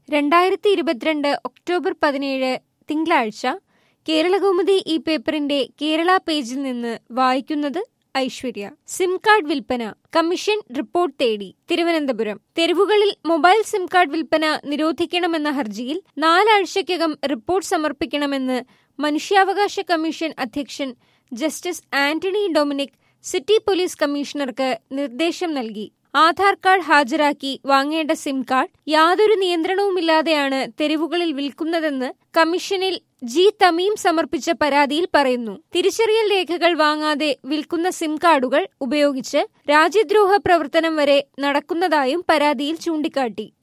രണ്ടായിരത്തി ഇരുപത്തിരണ്ട് ഒക്ടോബർ പതിനേഴ് തിങ്കളാഴ്ച കേരളകൗമുദി ഈ പേപ്പറിന്റെ കേരള പേജിൽ നിന്ന് വായിക്കുന്നത് ഐശ്വര്യ സിം കാർഡ് വിൽപ്പന കമ്മീഷൻ റിപ്പോർട്ട് തേടി തിരുവനന്തപുരം തെരുവുകളിൽ മൊബൈൽ സിം കാർഡ് വിൽപ്പന നിരോധിക്കണമെന്ന ഹർജിയിൽ നാലാഴ്ചയ്ക്കകം റിപ്പോർട്ട് സമർപ്പിക്കണമെന്ന് മനുഷ്യാവകാശ കമ്മീഷൻ അധ്യക്ഷൻ justice Antony Dominic city police കമ്മീഷണർക്ക് നിർദ്ദേശം നൽകി ആധാർ കാർഡ് ഹാജരാക്കി വാങ്ങേണ്ട സിം കാർഡ് യാതൊരു നിയന്ത്രണവുമില്ലാതെയാണ് തെരുവുകളിൽ വിൽക്കുന്നതെന്ന് കമ്മീഷനിൽ ജി തമീം സമർപ്പിച്ച പരാതിയിൽ പറയുന്നു തിരിച്ചറിയൽ രേഖകൾ വാങ്ങാതെ വിൽക്കുന്ന സിം കാർഡുകൾ ഉപയോഗിച്ച് രാജ്യദ്രോഹ പ്രവർത്തനം വരെ നടക്കുന്നതായും പരാതിയിൽ ചൂണ്ടിക്കാട്ടി